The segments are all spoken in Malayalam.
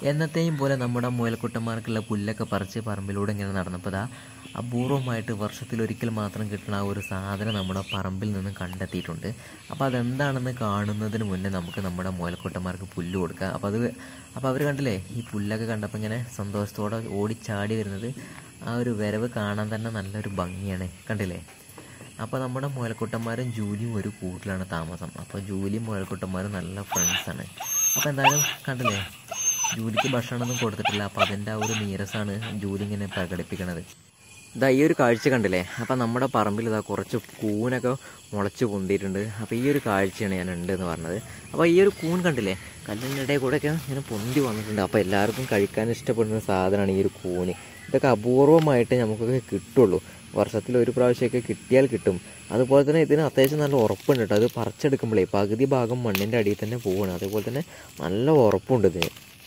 എന്നത്തെയും പോലെ നമ്മുടെ മുയൽക്കുട്ടന്മാർക്കുള്ള പുല്ലൊക്കെ പറിച്ച് പറമ്പിലൂടെ ഇങ്ങനെ നടന്നപ്പോൾ ദാ അപൂർവമായിട്ട് വർഷത്തിലൊരിക്കൽ മാത്രം കിട്ടുന്ന ആ ഒരു സാധനം നമ്മുടെ പറമ്പിൽ നിന്ന് കണ്ടെത്തിയിട്ടുണ്ട് അപ്പോൾ അതെന്താണെന്ന് കാണുന്നതിന് മുന്നേ നമുക്ക് നമ്മുടെ മുയൽക്കുട്ടന്മാർക്ക് പുല്ല് കൊടുക്കുക അപ്പോൾ അത് അപ്പോൾ അവർ കണ്ടില്ലേ ഈ പുല്ലൊക്കെ കണ്ടപ്പോൾ ഇങ്ങനെ സന്തോഷത്തോടെ ഓടിച്ചാടി വരുന്നത് ആ ഒരു വരവ് കാണാൻ തന്നെ നല്ലൊരു ഭംഗിയാണ് കണ്ടില്ലേ അപ്പോൾ നമ്മുടെ മുയൽക്കുട്ടന്മാരും ജൂലിയും ഒരു കൂട്ടിലാണ് താമസം അപ്പോൾ ജൂലിയും മുയൽക്കുട്ടന്മാരും നല്ല ഫ്രണ്ട്സാണ് അപ്പോൾ എന്തായാലും കണ്ടില്ലേ ജൂലിക്ക് ഭക്ഷണമൊന്നും കൊടുത്തിട്ടില്ല അപ്പോൾ അതിൻ്റെ ആ ഒരു നീരസാണ് ജൂലി ഇങ്ങനെ പ്രകടിപ്പിക്കണത് ഇതാ ഈ ഒരു കാഴ്ച കണ്ടില്ലേ അപ്പം നമ്മുടെ പറമ്പിൽ ഇതാ കുറച്ച് കൂനൊക്കെ മുളച്ച് പൊന്തിയിട്ടുണ്ട് അപ്പോൾ ഈ ഒരു കാഴ്ചയാണ് ഞാൻ ഉണ്ട് എന്ന് പറഞ്ഞത് അപ്പോൾ ഈ ഒരു കൂൺ കണ്ടില്ലേ കല്ലിൻ്റെ ഇടയിൽ കൂടെയൊക്കെ ഇങ്ങനെ പൊന്തി വന്നിട്ടുണ്ട് അപ്പോൾ എല്ലാവർക്കും കഴിക്കാൻ ഇഷ്ടപ്പെടുന്ന സാധനമാണ് ഈ ഒരു കൂന് ഇതൊക്കെ അപൂർവമായിട്ട് നമുക്കൊക്കെ കിട്ടുള്ളൂ വർഷത്തിൽ ഒരു പ്രാവശ്യമൊക്കെ കിട്ടിയാൽ കിട്ടും അതുപോലെ തന്നെ ഇതിന് അത്യാവശ്യം നല്ല ഉറപ്പുണ്ട് കേട്ടോ അത് പറിച്ചെടുക്കുമ്പോഴേ പകുതി ഭാഗം മണ്ണിൻ്റെ അടിയിൽ തന്നെ പോവുകയാണ് അതേപോലെ തന്നെ നല്ല ഉറപ്പുണ്ട് ഇതിന്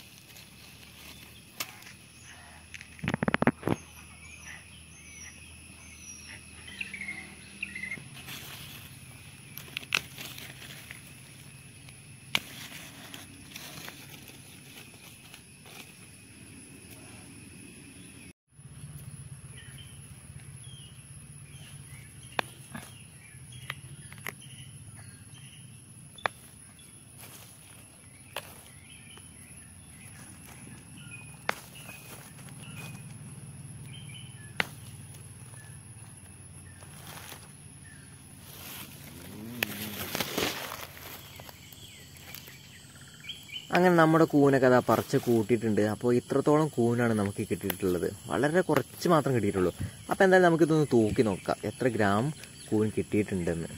അങ്ങനെ നമ്മുടെ കൂനൊക്കെ അതാ പറിച്ച് കൂട്ടിയിട്ടുണ്ട് അപ്പോൾ ഇത്രത്തോളം കൂനാണ് നമുക്ക് കിട്ടിയിട്ടുള്ളത് വളരെ കുറച്ച് മാത്രം കിട്ടിയിട്ടുള്ളൂ അപ്പോൾ എന്തായാലും നമുക്കിതൊന്ന് തൂക്കി നോക്കാം എത്ര ഗ്രാം കൂൻ കിട്ടിയിട്ടുണ്ടെന്ന്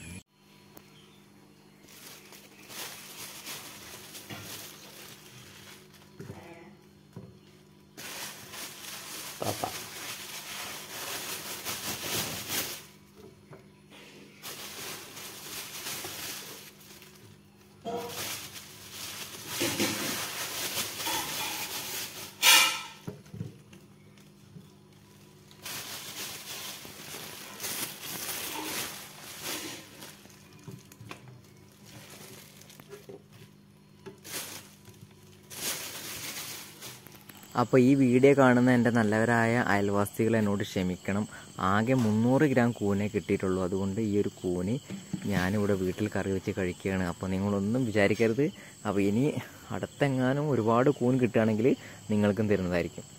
പാപ്പ അപ്പോൾ ഈ വീഡിയോ കാണുന്ന എൻ്റെ നല്ലവരായ അയൽവാസികൾ എന്നോട് ക്ഷമിക്കണം ആകെ മുന്നൂറ് ഗ്രാം കൂനെ കിട്ടിയിട്ടുള്ളൂ അതുകൊണ്ട് ഈ ഒരു കൂന് ഞാനിവിടെ വീട്ടിൽ കറി വെച്ച് കഴിക്കുകയാണ് അപ്പോൾ നിങ്ങളൊന്നും വിചാരിക്കരുത് അപ്പോൾ ഇനി അടുത്തെങ്ങാനും ഒരുപാട് കൂൺ കിട്ടുകയാണെങ്കിൽ നിങ്ങൾക്കും തരുന്നതായിരിക്കും